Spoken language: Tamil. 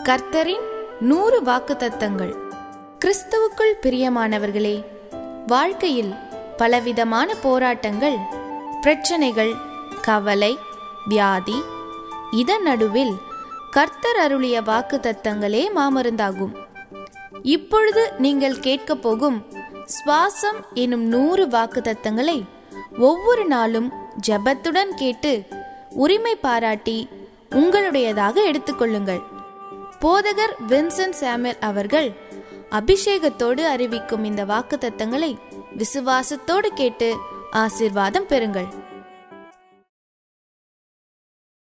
கர்த்தரின் நூறு வாக்குத்தத்தங்கள் கிறிஸ்துவுக்குள் பிரியமானவர்களே வாழ்க்கையில் பலவிதமான போராட்டங்கள் பிரச்சனைகள் கவலை வியாதி இதன் நடுவில் கர்த்தர் அருளிய வாக்குத்தத்தங்களே மாமருந்தாகும் இப்பொழுது நீங்கள் கேட்கப் போகும் சுவாசம் எனும் நூறு வாக்குத்தத்தங்களை ஒவ்வொரு நாளும் ஜெபத்துடன் கேட்டு உரிமை பாராட்டி உங்களுடையதாக எடுத்துக்கொள்ளுங்கள் போதகர் வின்சென்ட் சாமுவேல் அவர்கள் அபிஷேகத்தோடு அறிவிக்கும் இந்த வாக்குத்தத்தங்களை விசுவாசத்தோடு கேட்டு ஆசீர்வாதம் பெறுங்கள்